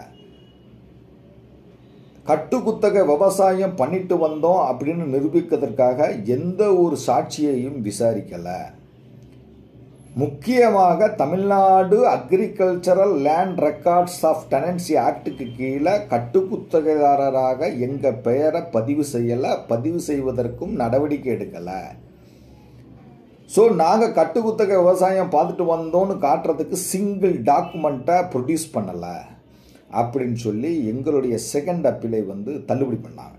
கட்டுக்குத்தகை விவசாயம் பண்ணிட்டு வந்தோம் அப்படின்னு நிரூபிக்கிறதுக்காக எந்த ஒரு சாட்சியையும் விசாரிக்கலை முக்கியமாக Tamil Nadu agricultural land records of tenancy ஆக்டுக்கு கீழே கட்டுக்குத்தகைதாரராக எங்கள் பெயரை பதிவு செய்யலை பதிவு செய்வதற்கும் நடவடிக்கை எடுக்கலை ஸோ நாங்கள் கட்டுக்குத்தகை விவசாயம் பார்த்துட்டு வந்தோம்னு காட்டுறதுக்கு சிங்கிள் டாக்குமெண்ட்டை ப்ரொடியூஸ் பண்ணலை அப்படின்னு சொல்லி எங்களுடைய செகண்ட் அப்பீலை வந்து தள்ளுபடி பண்ணாங்க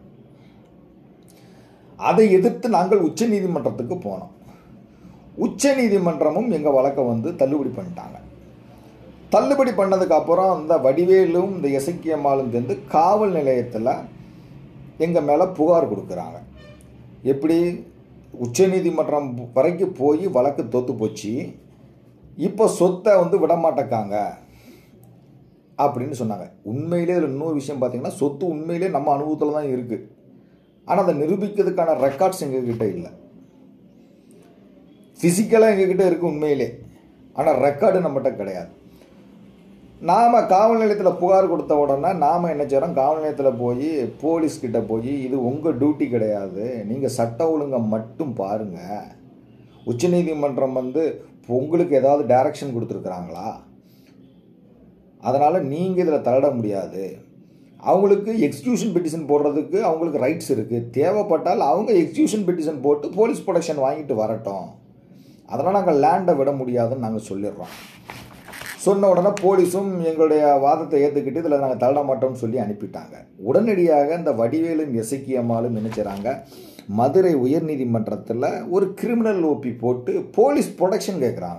அதை எதிர்த்து நாங்கள் உச்ச நீதிமன்றத்துக்கு போனோம் உச்ச நீதிமன்றமும் எங்கள் வழக்கை வந்து தள்ளுபடி பண்ணிட்டாங்க தள்ளுபடி பண்ணதுக்கு அப்புறம் இந்த வடிவேலும் இந்த இசக்கியம்மாளும் சேர்ந்து காவல் நிலையத்தில் எங்கள் மேலே புகார் கொடுக்குறாங்க எப்படி உச்சநீதிமன்றம் வரைக்கும் போய் வழக்கு தோத்து போச்சு இப்போ சொத்தை வந்து விட மாட்டேக்காங்க அப்படின்னு சொன்னாங்க உண்மையிலே இதில் இன்னொரு விஷயம் பார்த்தீங்கன்னா சொத்து உண்மையிலே நம்ம அனுபவத்தில் தான் இருக்குது ஆனால் அதை நிரூபிக்கிறதுக்கான ரெக்கார்ட்ஸ் எங்ககிட்ட இல்லை ஃபிசிக்கலாக எங்ககிட்ட இருக்குது உண்மையிலே ஆனால் ரெக்கார்டு நம்மகிட்ட கிடையாது நாம் காவல் நிலையத்தில் புகார் கொடுத்த உடனே நாம் என்ன செய்கிறோம் காவல் நிலையத்தில் போய் போலீஸ்கிட்ட போய் இது உங்கள் டியூட்டி கிடையாது நீங்கள் சட்ட ஒழுங்கை மட்டும் பாருங்கள் உச்சநீதிமன்றம் வந்து உங்களுக்கு ஏதாவது டைரக்ஷன் கொடுத்துருக்குறாங்களா அதனால் நீங்கள் இதில் தலையிட முடியாது அவங்களுக்கு எக்ஸ்கியூஷன் பெட்டிஷன் போடுறதுக்கு அவங்களுக்கு ரைட்ஸ் இருக்குது தேவைப்பட்டால் அவங்க எக்ஸ்கியூஷன் பெட்டிஷன் போட்டு போலீஸ் ப்ரொடெக்ஷன் வாங்கிட்டு வரட்டும் அதனால் நாங்கள் லேண்டை விட முடியாதுன்னு நாங்கள் சொல்லிடுறோம் சொன்ன உடனே போலீஸும் எங்களுடைய வாதத்தை ஏற்றுக்கிட்டு இதில் நாங்கள் தள்ள மாட்டோம்னு சொல்லி அனுப்பிட்டாங்க உடனடியாக இந்த வடிவேலும் எசக்கியம்மாலும் நினைச்சாங்க மதுரை உயர்நீதிமன்றத்தில் ஒரு கிரிமினல் ஓபி போட்டு போலீஸ் ப்ரொடெக்ஷன் கேட்குறாங்க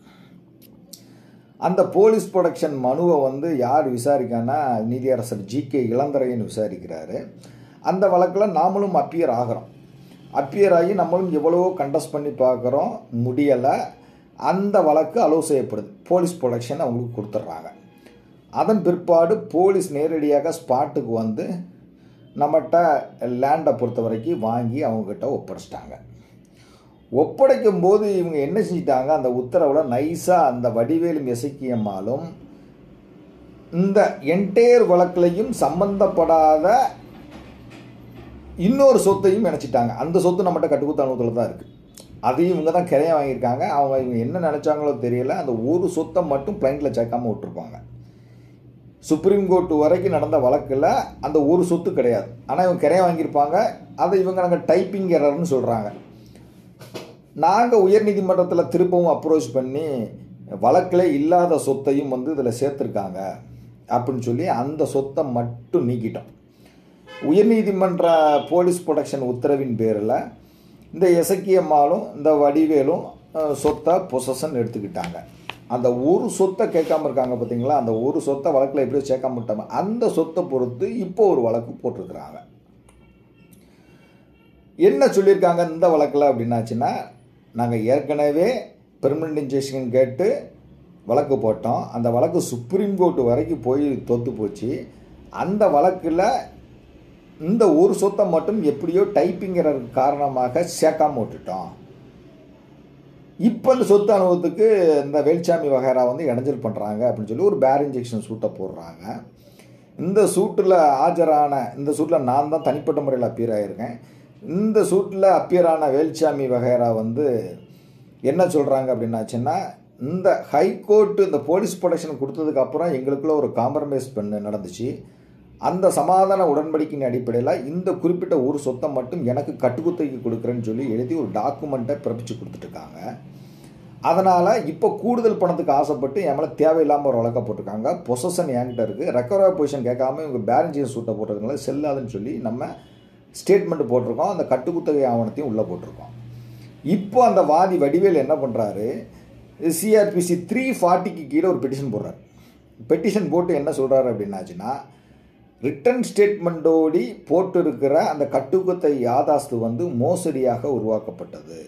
அந்த போலீஸ் ப்ரொடக்ஷன் மனுவை வந்து யார் விசாரிக்கான்னா நீதியரசர் ஜி கே இளந்தரையன் விசாரிக்கிறாரு அந்த வழக்கில் நாமளும் அப்பியர் ஆகிறோம் அப்பியர் ஆகி நம்மளும் எவ்வளவோ கண்டஸ்ட் பண்ணி பார்க்குறோம் முடியலை அந்த வழக்கு அலோவ் செய்யப்படுது போலீஸ் ப்ரொடக்ஷன் அவங்களுக்கு கொடுத்துட்றாங்க அதன் பிற்பாடு போலீஸ் நேரடியாக ஸ்பாட்டுக்கு வந்து நம்மகிட்ட லேண்டை பொறுத்த வரைக்கும் வாங்கி அவங்கக்கிட்ட ஒப்படைச்சிட்டாங்க ஒப்படைக்கும் போது இவங்க என்ன செஞ்சிட்டாங்க அந்த உத்தரவில் நைஸாக அந்த வடிவேலும் இசைக்கியம்மாலும் இந்த என்டையர் வழக்கிலையும் சம்பந்தப்படாத இன்னொரு சொத்தையும் நினச்சிட்டாங்க அந்த சொத்து நம்மகிட்ட கட்டுக்குத்த அனுபவத்தில் தான் இருக்குது அதையும் இவங்க தான் கிரையம் வாங்கியிருக்காங்க அவங்க இவங்க என்ன நினச்சாங்களோ தெரியல அந்த ஒரு சொத்தை மட்டும் பிளைண்டில் சேர்க்காம விட்டுருப்பாங்க சுப்ரீம் கோர்ட் வரைக்கும் நடந்த வழக்கில் அந்த ஒரு சொத்து கிடையாது ஆனால் இவங்க கிரையம் வாங்கியிருப்பாங்க அதை இவங்க நாங்கள் டைப்பிங் எரர்னு சொல்கிறாங்க நாங்கள் உயர்நீதிமன்றத்தில் திருப்பவும் அப்ரோச் பண்ணி வழக்கில் இல்லாத சொத்தையும் வந்து இதில் சேர்த்துருக்காங்க அப்படின்னு சொல்லி அந்த சொத்தை மட்டும் நீக்கிட்டோம் உயர்நீதிமன்ற போலீஸ் ப்ரொடக்ஷன் உத்தரவின் பேரில் இந்த எசக்கியம்மாலும் இந்த வடிவேலும் அஹ், சொத்தை பொசஷன் எடுத்துக்கிட்டாங்க அந்த ஒரு சொத்தை கேட்காம இருக்காங்க பார்த்தீங்களா அந்த ஒரு சொத்தை வழக்கில் எப்படியோ சேர்க்காம விட்டாங்க அந்த சொத்தை பொறுத்து இப்போ ஒரு வழக்கு போட்டிருக்கிறாங்க என்ன சொல்லியிருக்காங்க இந்த வழக்கில் அப்படின்னாச்சுன்னா நாங்கள் ஏற்கனவே பெர்மனண்ட் இன்ஜெக்ஷன் கேட்டு வழக்கு போட்டோம் அந்த வழக்கு சுப்ரீம் கோர்ட் வரைக்கும் போய் தொத்து போச்சு அந்த வழக்கில் இந்த ஒரு சொத்தை மட்டும் எப்படியோ டைப்பிங்கிற காரணமாக சேர்க்காம விட்டுட்டோம் இப்போ இந்த சொத்து அனுபவத்துக்கு இந்த வேல்சாமி வகைரா வந்து இடைஞ்சல் பண்ணுறாங்க அப்படின்னு சொல்லி ஒரு பேர் இன்ஜெக்ஷன் சூட்டை போடுறாங்க இந்த சூட்டில் ஆஜரான இந்த சூட்டில் நான் தான் தனிப்பட்ட முறையில் அப்பியர் ஆகியிருக்கேன் இந்த சூட்டில் அப்பியர் ஆன வேல்சாமி வகைரா வந்து என்ன சொல்கிறாங்க அப்படின்னாச்சுன்னா இந்த ஹைகோர்ட்டு இந்த போலீஸ் ப்ரொடெக்ஷன் கொடுத்ததுக்கு அப்புறம் எங்களுக்குள்ள ஒரு காம்ப்ரமைஸ் பண்ண நடந்துச்சு அந்த சமாதான உடன்படிக்கையின் அடிப்படையில் இந்த குறிப்பிட்ட ஒரு சொத்தை மட்டும் எனக்கு கட்டுக்குத்தைக்கு கொடுக்குறேன்னு சொல்லி எழுதி ஒரு டாக்குமெண்ட்டை பிறப்பிச்சு கொடுத்துட்ருக்காங்க அதனால் இப்போ கூடுதல் பணத்துக்கு ஆசைப்பட்டு என் மேலே தேவையில்லாமல் ஒரு வழக்க போட்டிருக்காங்க பொசஷன் என்கிட்ட இருக்குது ரெக்கவரா பொசிஷன் கேட்காம இவங்க பேலன்ஸ் சூட்டை போட்டதுனால செல்லாதுன்னு சொல்லி நம்ம ஸ்டேட்மெண்ட் போட்டிருக்கோம் அந்த கட்டுக்குத்தகை ஆவணத்தையும் உள்ளே போட்டிருக்கோம் இப்போ அந்த வாதி வடிவேல் என்ன பண்ணுறாரு சிஆர்பிசி த்ரீ ஃபார்ட்டிக்கு கீழே ஒரு பெட்டிஷன் போடுறாரு பெட்டிஷன் போட்டு என்ன சொல்கிறாரு அப்படின்னாச்சுன்னா ரிட்டன் ஸ்டேட்மெண்ட்டோடி போட்டு இருக்கிற அந்த கட்டுக்குத்தை யாதாஸ்து வந்து மோசடியாக உருவாக்கப்பட்டது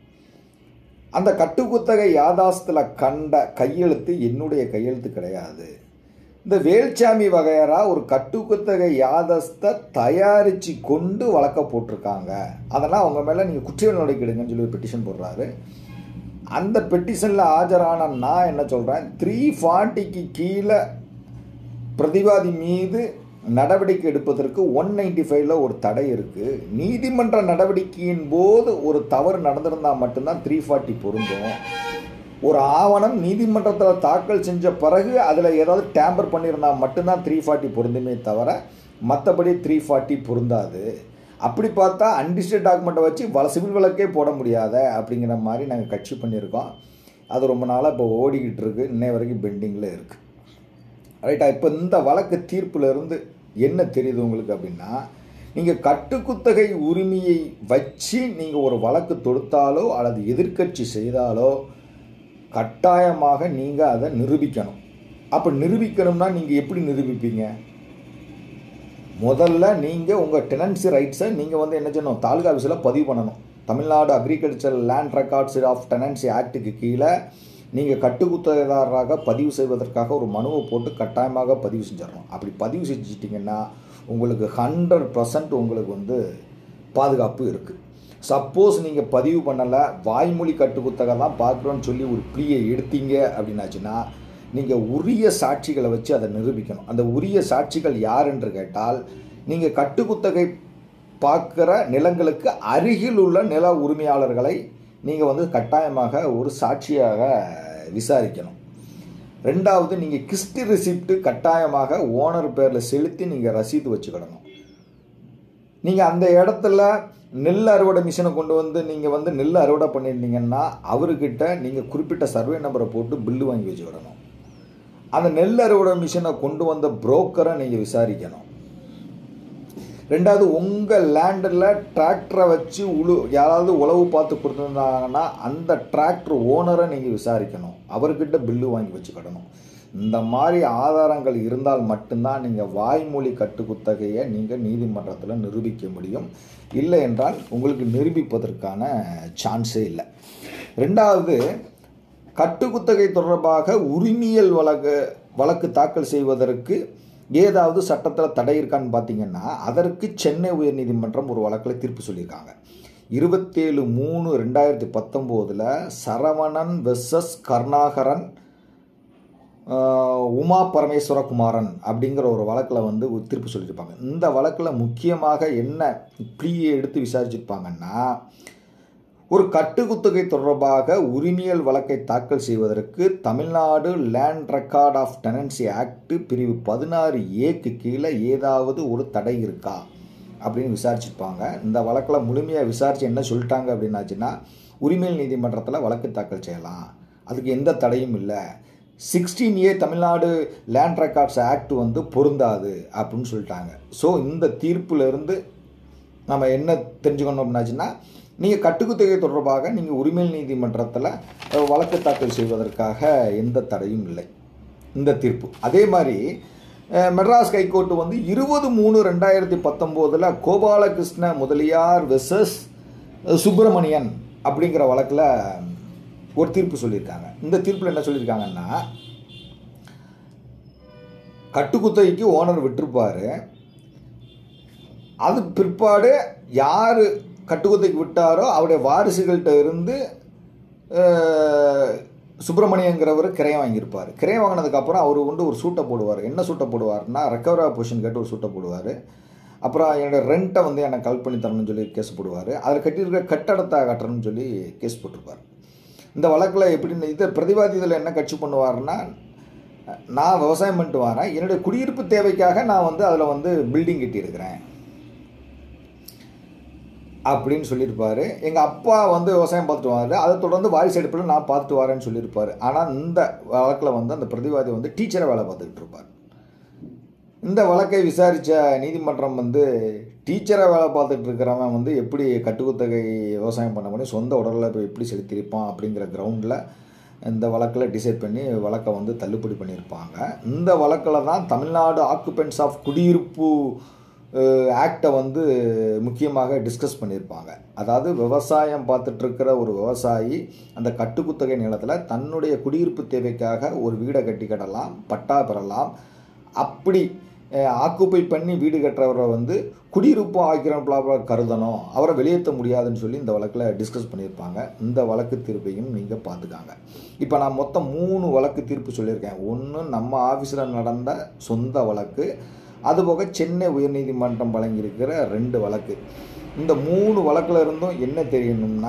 அந்த கட்டுக்குத்தகை யாதாஸ்தில் கண்ட கையெழுத்து என்னுடைய கையெழுத்து கிடையாது இந்த வேல்சாமி வகையரா ஒரு கட்டுக்குத்தகை யாதஸ்தை தயாரித்து கொண்டு வழக்க போட்டிருக்காங்க அதெல்லாம் அவங்க மேலே நீங்கள் குற்றவியல் நடவடிக்கை எடுங்கன்னு சொல்லி ஒரு பெட்டிஷன் போடுறாரு அந்த பெட்டிஷனில் ஆஜரான நான் என்ன சொல்கிறேன் த்ரீ ஃபார்ட்டிக்கு கீழே பிரதிவாதி மீது நடவடிக்கை எடுப்பதற்கு ஒன் நைன்டி ஃபைவ்ல ஒரு தடை இருக்குது நீதிமன்ற நடவடிக்கையின் போது ஒரு தவறு நடந்திருந்தால் மட்டும்தான் த்ரீ ஃபார்ட்டி பொருந்தும் ஒரு ஆவணம் நீதிமன்றத்தில் தாக்கல் செஞ்ச பிறகு அதில் ஏதாவது டேம்பர் பண்ணியிருந்தால் மட்டும்தான் த்ரீ ஃபார்ட்டி பொருந்துமே தவிர மற்றபடி த்ரீ ஃபார்ட்டி பொருந்தாது அப்படி பார்த்தா அன்டிஸ்டட் டாக்குமெண்ட்டை வச்சு வள சிவில் வழக்கே போட முடியாத அப்படிங்கிற மாதிரி நாங்கள் கட்சி பண்ணியிருக்கோம் அது ரொம்ப நாளாக இப்போ ஓடிக்கிட்டு இருக்கு இன்னை வரைக்கும் பெண்டிங்கில் இருக்குது ரைட்டா இப்போ இந்த வழக்கு தீர்ப்புல இருந்து என்ன தெரியுது உங்களுக்கு அப்படின்னா நீங்கள் கட்டுக்குத்தகை உரிமையை வச்சு நீங்கள் ஒரு வழக்கு தொடுத்தாலோ அல்லது எதிர்க்கட்சி செய்தாலோ கட்டாயமாக நீங்கள் அதை நிரூபிக்கணும் அப்போ நிரூபிக்கணும்னா நீங்கள் எப்படி நிரூபிப்பீங்க முதல்ல நீங்கள் உங்கள் டெனன்சி ரைட்ஸை நீங்கள் வந்து என்ன செய்யணும் தாலுகா ஆஃபீஸில் பதிவு பண்ணணும் Tamil Nadu agriculture land records of tenancy ஆக்டுக்கு கீழே நீங்கள் கட்டுக்குத்தகைதாரராக பதிவு செய்வதற்காக ஒரு மனுவை போட்டு கட்டாயமாக பதிவு செஞ்சிடணும் அப்படி பதிவு செஞ்சிட்டிங்கன்னா உங்களுக்கு ஹண்ட்ரட் பர்சன்ட் உங்களுக்கு வந்து பாதுகாப்பு இருக்குது சப்போஸ் நீங்கள் பதிவு பண்ணலை வாய்மொழி கட்டுக்குத்தகை தான் பார்க்குறோன்னு சொல்லி ஒரு ப்ளீயை எடுத்தீங்க அப்படின்னாச்சுன்னா நீங்கள் உரிய சாட்சிகளை வச்சு அதை நிரூபிக்கணும் அந்த உரிய சாட்சிகள் யார் என்று கேட்டால் நீங்கள் கட்டுக்குத்தகை பார்க்குற நிலங்களுக்கு அருகில் உள்ள நில உரிமையாளர்களை நீங்கள் வந்து கட்டாயமாக ஒரு சாட்சியாக விசாரிக்கணும் ரெண்டாவது நீங்கள் கிஸ்டி ரிசிப்ட் கட்டாயமாக ஓனர் பேரில் செலுத்தி நீங்கள் ரசீது வச்சுக்கிடணும் நீங்கள் அந்த இடத்துல நெல் அறுவடை மிஷினை கொண்டு வந்து நீங்கள் வந்து நெல் அறுவடை பண்ணியிருந்தீங்கன்னா அவர்கிட்ட நீங்கள் குறிப்பிட்ட சர்வே நம்பரை போட்டு பில்லு வாங்கி வச்சுக்கிடணும் அந்த நெல் அறுவடை மிஷினை கொண்டு வந்த புரோக்கரை நீங்கள் விசாரிக்கணும் ரெண்டாவது உங்கள் லேண்டில் டிராக்டரை வச்சு உழு யாராவது உழவு பார்த்து கொடுத்துருந்தாங்கன்னா அந்த டிராக்டர் ஓனரை நீங்கள் விசாரிக்கணும் அவர்கிட்ட பில்லு வாங்கி வச்சுக்கிடணும் இந்த மாதிரி ஆதாரங்கள் இருந்தால் மட்டும்தான் நீங்கள் வாய்மொழி கட்டுக்குத்தகையை நீங்கள் நீதிமன்றத்தில் நிரூபிக்க முடியும் இல்லை என்றால் உங்களுக்கு நிரூபிப்பதற்கான சான்ஸே இல்லை ரெண்டாவது கட்டுக்குத்தகை தொடர்பாக உரிமையல் வழக்கு வழக்கு தாக்கல் செய்வதற்கு ஏதாவது சட்டத்தில் தடை இருக்கான்னு பார்த்தீங்கன்னா அதற்கு சென்னை உயர்நீதிமன்றம் ஒரு வழக்கில் தீர்ப்பு சொல்லியிருக்காங்க இருபத்தேழு மூணு ரெண்டாயிரத்தி பத்தொம்போதில் சரவணன் வெர்சஸ் கருணாகரன் ஆஹ், உமா பரமேஸ்வர குமாரன் அப்படிங்கிற ஒரு வழக்கில் வந்து ஒரு தீர்ப்பு சொல்லியிருப்பாங்க இந்த வழக்கில் முக்கியமாக என்ன ப்ளீயை எடுத்து விசாரிச்சிருப்பாங்கன்னா ஒரு கட்டுக்குத்தகை தொடர்பாக உரிமையல் வழக்கை தாக்கல் செய்வதற்கு Tamil Nadu land record of tenancy act பிரிவு பதினாறு ஏக்கு கீழே ஏதாவது ஒரு தடை இருக்கா அப்படின்னு விசாரிச்சிருப்பாங்க இந்த வழக்கில் முழுமையாக விசாரித்து என்ன சொல்லிட்டாங்க அப்படின்னாச்சுன்னா உரிமையல் நீதிமன்றத்தில் வழக்கு தாக்கல் செய்யலாம் அதுக்கு எந்த தடையும் இல்லை sixteen A Tamil Nadu land records act வந்து பொருந்தாது அப்படின்னு சொல்லிட்டாங்க ஸோ இந்த தீர்ப்புலேருந்து நம்ம என்ன தெரிஞ்சுக்கணும் அப்படின்னாச்சுன்னா நீங்கள் கட்டுக்குத்தகை தொடர்பாக நீங்கள் உரிமையல் நீதிமன்றத்தில் அஹ், வழக்கு தாக்கல் செய்வதற்காக எந்த தடையும் இல்லை இந்த தீர்ப்பு அதே மாதிரி அஹ், மெட்ராஸ் ஹைகோர்ட்டு வந்து இருபது மூணு ரெண்டாயிரத்தி பத்தொம்போதில் கோபாலகிருஷ்ண முதலியார் வெர்சஸ் சுப்பிரமணியன் அப்படிங்கிற வழக்கில் ஒரு தீர்ப்பு சொல்லியிருக்காங்க இந்த தீர்ப்பில் என்ன சொல்லியிருக்காங்கன்னா கட்டுக்குத்தகைக்கு ஓனர் விட்டிருப்பாரு அது பிற்பாடு யார் கட்டுக்குத்தைக்கு விட்டாரோ அவருடைய வாரிசுகள்கிட்ட இருந்து அஹ், சுப்பிரமணியங்கிறவர் கிரையம் வாங்கியிருப்பார் கிரையம் வாங்கினதுக்கப்புறம் அவர் வந்து ஒரு சூட்டை போடுவார் என்ன சூட்டை போடுவார்னா ரெக்கவரா பொசிஷன் கேட்டு ஒரு சூட்டை போடுவார் அப்புறம் என்னோட ரெண்ட்டை வந்து எனக்கு கல் பண்ணி தரணும்னு சொல்லி கேஸ் போடுவார் அதில் கட்டியிருக்க கட்டடத்தை கட்டணும்னு சொல்லி கேஸ் போட்டிருப்பார் இந்த வழக்கில் எப்படின்னு இது பிரதிவாதி இதில் என்ன கட்சி பண்ணுவார்னா நான் விவசாயம் பண்ணிட்டு வரேன் என்னுடைய குடியிருப்பு தேவைக்காக நான் வந்து அதில் வந்து பில்டிங் கட்டியிருக்கிறேன் அப்படின்னு சொல்லியிருப்பாரு எங்கள் அப்பா வந்து விவசாயம் பார்த்துட்டு வராரு அதை தொடர்ந்து வாரிசு எடுப்பில் நான் பார்த்துட்டு வரேன்னு சொல்லியிருப்பாரு ஆனால் இந்த வழக்கில் வந்து அந்த பிரதிவாதி வந்து டீச்சரை வேலை பார்த்துக்கிட்டு இருப்பார் இந்த வழக்கை விசாரித்த நீதிமன்றம் வந்து டீச்சரை வேலை பார்த்துட்டு இருக்கிறவன் வந்து எப்படி கட்டுக்குத்தகை விவசாயம் பண்ண முடியும் சொந்த உடலில் போய் எப்படி செலுத்தியிருப்பான் அப்படிங்கிற கிரவுண்டில் இந்த வழக்கில் டிசைட் பண்ணி வழக்கை வந்து தள்ளுபடி பண்ணியிருப்பாங்க இந்த வழக்கில் தான் தமிழ்நாடு ஆக்குபென்ட்ஸ் ஆஃப் குடியிருப்பு ஆக்டை வந்து முக்கியமாக டிஸ்கஸ் பண்ணியிருப்பாங்க அதாவது விவசாயம் பார்த்துட்டு இருக்கிற ஒரு விவசாயி அந்த கட்டுக்குத்தகை நிலத்தில் தன்னுடைய குடியிருப்பு தேவைக்காக ஒரு வீடை கட்டி கட்டலாம் பட்டா பெறலாம் அப்படி ஆக்குப்பை பண்ணி வீடு கட்டுறவரை வந்து குடியிருப்பு ஆக்கிரமிப்பாக கருதணும் அவரை வெளியேற்ற முடியாதுன்னு சொல்லி இந்த வழக்கில் டிஸ்கஸ் பண்ணியிருப்பாங்க இந்த வழக்கு தீர்ப்பையும் நீங்கள் பார்த்துக்காங்க இப்போ நான் மொத்தம் மூணு வழக்கு தீர்ப்பு சொல்லியிருக்கேன் ஒன்று நம்ம ஆஃபீஸில் நடந்த சொந்த வழக்கு அதுபோக சென்னை உயர்நீதிமன்றம் வழங்கியிருக்கிற ரெண்டு வழக்கு இந்த மூணு வழக்கில் இருந்தும் என்ன தெரியணும்னா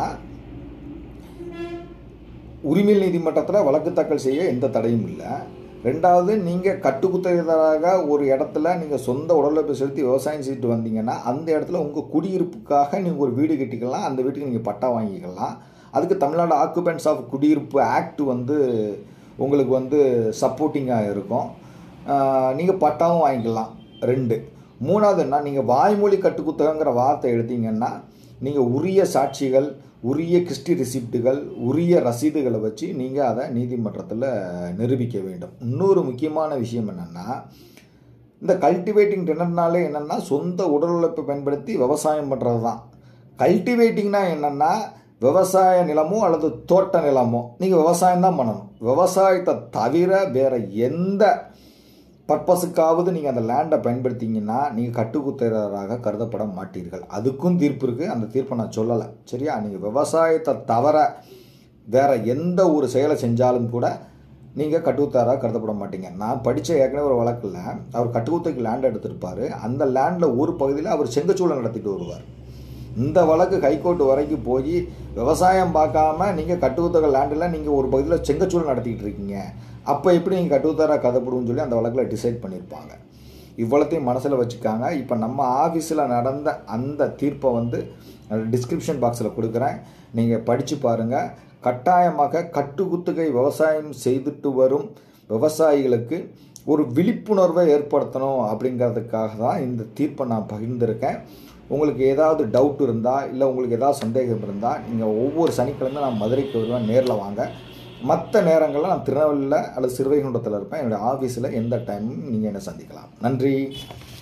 உரிமையல் நீதிமன்றத்தில் வழக்கு தாக்கல் செய்ய எந்த தடையும் இல்லை ரெண்டாவது நீங்கள் கட்டுக்குத்தகைதாராக ஒரு இடத்துல நீங்கள் சொந்த உடலுழைப்பு செலுத்தி விவசாயம் செய்துட்டு வந்தீங்கன்னா அந்த இடத்துல உங்கள் குடியிருப்புக்காக நீங்கள் ஒரு வீடு கட்டிக்கலாம் அந்த வீட்டுக்கு நீங்கள் பட்டா வாங்கிக்கலாம் அதுக்கு தமிழ்நாடு ஆக்குபென்ட்ஸ் ஆஃப் குடியிருப்பு ஆக்ட் வந்து உங்களுக்கு வந்து சப்போர்ட்டிங்காக இருக்கும் நீங்கள் பட்டாவும் வாங்கிக்கலாம் ரெண்டு மூணாவது என்ன நீங்கள் வாய்மொழி கட்டுக்குத்தகங்கிற வார்த்தை எடுத்தீங்கன்னா நீங்கள் உரிய சாட்சிகள் உரிய கிறிஸ்டி ரிசிப்ட்டுகள் உரிய ரசீதுகளை வச்சு நீங்கள் அதை நீதிமன்றத்தில் நிரூபிக்க வேண்டும் இன்னொரு முக்கியமான விஷயம் என்னென்னா இந்த கல்டிவேட்டிங் டெனர்னாலே என்னென்னா சொந்த உடல் உழைப்பை பயன்படுத்தி விவசாயம் பண்ணுறது தான் கல்டிவேட்டிங்னா என்னென்னா விவசாய நிலமோ அல்லது தோட்ட நிலமோ நீங்கள் விவசாயம் தான் பண்ணணும் விவசாயத்தை தவிர வேறு எந்த பர்பஸுக்காவது நீங்கள் அந்த லேண்டை பயன்படுத்திங்கன்னா நீங்கள் கட்டுக்குத்தராக கருதப்பட மாட்டீர்கள் அதுக்கும் தீர்ப்பு இருக்குது அந்த தீர்ப்பை நான் சொல்லலை சரியா நீங்கள் விவசாயத்தை தவிர வேறு எந்த ஒரு செயலை செஞ்சாலும் கூட நீங்கள் கட்டுக்குத்தாராக கருதப்பட மாட்டீங்க நான் படித்த ஏற்கனவே ஒரு வழக்கில் அவர் கட்டுக்குத்தைக்கு லேண்ட் எடுத்திருப்பார் அந்த லேண்டில் ஒரு பகுதியில் அவர் செங்கச்சூளை நடத்திட்டு வருவார் இந்த வழக்கு ஹைகோர்ட் வரைக்கும் போய் விவசாயம் பார்க்காம நீங்கள் கட்டுக்குத்தக லேண்டில் நீங்கள் ஒரு பகுதியில் செங்கச்சூளை நடத்திக்கிட்டு இருக்கீங்க அப்போ எப்படி நீங்கள் கட்டுத்தாராக கதைப்படுன்னு சொல்லி அந்த வழக்கில் டிசைட் பண்ணியிருப்பாங்க இவ்வளோத்தையும் மனசில் வச்சுக்காங்க இப்போ நம்ம ஆஃபீஸில் நடந்த அந்த தீர்ப்பை வந்து டிஸ்கிரிப்ஷன் பாக்ஸில் கொடுக்குறேன் நீங்கள் படித்து பாருங்கள் கட்டாயமாக கட்டுக்குத்துகை விவசாயம் செய்துட்டு வரும் விவசாயிகளுக்கு ஒரு விழிப்புணர்வை ஏற்படுத்தணும் அப்படிங்கிறதுக்காக தான் இந்த தீர்ப்பை நான் பகிர்ந்திருக்கேன் உங்களுக்கு ஏதாவது டவுட் இருந்தால் இல்லை உங்களுக்கு ஏதாவது சந்தேகம் இருந்தால் நீங்கள் ஒவ்வொரு சனிக்கிழமையும் நான் மதுரைக்கு வருவேன் நேரில் வாங்க மற்ற நேரங்களில் நான் திருநெல்வேலியில் அல்லது சிறுவைகுண்டத்தில் இருப்பேன் என்னுடைய ஆஃபீஸில் எந்த டைமும் நீங்கள் என்னை சந்திக்கலாம் நன்றி